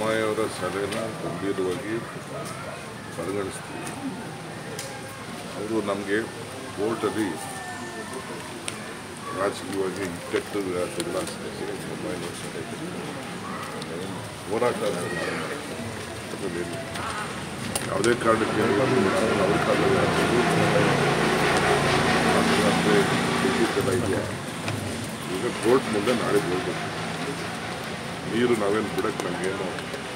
ಬೊಮ್ಮಾಯಿಯವರ ಸಲಹೆನ ಗಂಭೀರವಾಗಿ ಪರಿಗಣಿಸ್ತೀವಿ ಅವರು ನಮಗೆ ಕೋರ್ಟಲ್ಲಿ ರಾಜಕೀಯವಾಗಿ ಇಕ್ಕಟ್ಟು ಅದೆಲ್ಲ ಸೇರಿ ಬೊಮ್ಮಾಯಿಯವ್ರ ಸಲಹೆ ಹೋರಾಟ ಅದರಲ್ಲಿ ಯಾವುದೇ ಕಾರಣಕ್ಕೆ ಅವ್ರ ಕಾಲದಲ್ಲಿ ಆಗ್ತದೆ ವಿದ್ಯುತ್ತೆಲ್ಲ ಇದೆಯಾ ಈಗ ಕೋರ್ಟ್ ಮುಂದೆ ನಾಳೆ ಹೋಗ್ಬೇಕು ನೀರು ನಾವೇನು ಬಿಡಕ್ಕೆ ನಮಗೇನು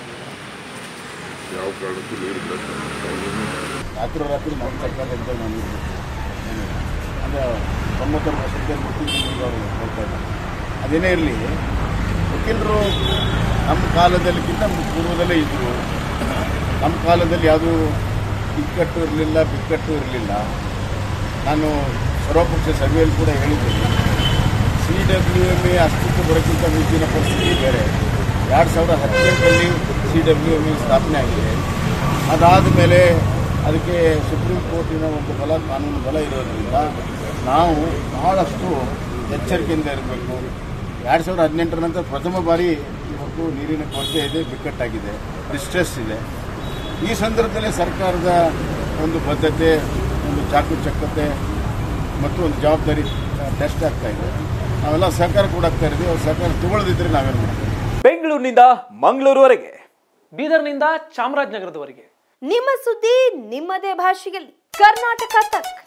ಯಾವ ಕಾರಣಕ್ಕೂ ನೀರು ಬಿಡಕ್ಕೆ ರಾತ್ರಿ ರಾತ್ರಿ ನಮ್ಮ ಸರ್ಕಾರ ಅಂತ ನಾನು ಅಂದರೆ ತೊಂಬತ್ತರ ವರ್ಷಕ್ಕೆ ಮುಟ್ಟಿದ್ದು ಅವರು ಹೇಳ್ತಾ ಇದ್ದಾರೆ ಅದೇನೇ ಇರಲಿ ವಕೀಲರು ನಮ್ಮ ಕಾಲದಲ್ಲಿಗಿಂತ ಪೂರ್ವದಲ್ಲೇ ಇದ್ದರು ನಮ್ಮ ಕಾಲದಲ್ಲಿ ಯಾವುದೂ ಇಕ್ಕಟ್ಟು ಇರಲಿಲ್ಲ ಬಿಕ್ಕಟ್ಟು ಇರಲಿಲ್ಲ ನಾನು ಸರ್ವಪಕ್ಷ ಸಭೆಯಲ್ಲಿ ಕೂಡ ಹೇಳಿದ್ದೇನೆ ಸಿ ಡಬ್ಲ್ಯೂ ಎಮ್ ಎ ಅಸ್ತಿತ್ವ ಬರೋಕ್ಕಿಂತ ಮುಂಚಿನ ಪರಿಸ್ಥಿತಿ ಬೇರೆ ಎರಡು ಸಾವಿರದ ಹದಿನೆಂಟರಲ್ಲಿ ಸಿ ಡಬ್ಲ್ಯೂ ಎಮ್ ಎ ಸ್ಥಾಪನೆ ಆಗಿದೆ ಅದಾದ ಮೇಲೆ ಅದಕ್ಕೆ ಸುಪ್ರೀಂ ಕೋರ್ಟಿನ ಒಂದು ಬಲ ಕಾನೂನು ಬಲ ಇರೋದ್ರಿಂದ ನಾವು ಬಹಳಷ್ಟು ಎಚ್ಚರಿಕೆಯಿಂದ ಇರಬೇಕು ಎರಡು ಸಾವಿರದ ಹದಿನೆಂಟರ ನಂತರ ಪ್ರಥಮ ಬಾರಿ ಇವತ್ತು ನೀರಿನ ಕೊರತೆ ಇದೆ ಬಿಕ್ಕಟ್ಟಾಗಿದೆ ಡಿಸ್ಟ್ರೆಸ್ ಇದೆ ಈ ಸಂದರ್ಭದಲ್ಲಿ ಸರ್ಕಾರದ ಒಂದು ಬದ್ಧತೆ ಒಂದು ಚಾಕುಚಕ್ಯತೆ ಮತ್ತು ಒಂದು ಜವಾಬ್ದಾರಿ ಟೆಸ್ಟ್ ಆಗ್ತಾ ಇದೆ ನಾವೆಲ್ಲ ಸಹಕಾರ ಕೊಡಾಗ್ತಾ ಇದ್ದೀವಿ ಅವ್ರು ಸಹಕಾರ ತಗೊಳ್ಳದಿದ್ರೆ ನಾವೇನು ಮಾಡ್ತೀವಿ ಬೆಂಗಳೂರಿನಿಂದ ಮಂಗಳೂರುವರೆಗೆ ಬೀದರ್ನಿಂದ ಚಾಮರಾಜನಗರದವರೆಗೆ ನಿಮ್ಮ ಸುದ್ದಿ ನಿಮ್ಮದೇ ಭಾಷೆಯಲ್ಲಿ ಕರ್ನಾಟಕ ತಕ್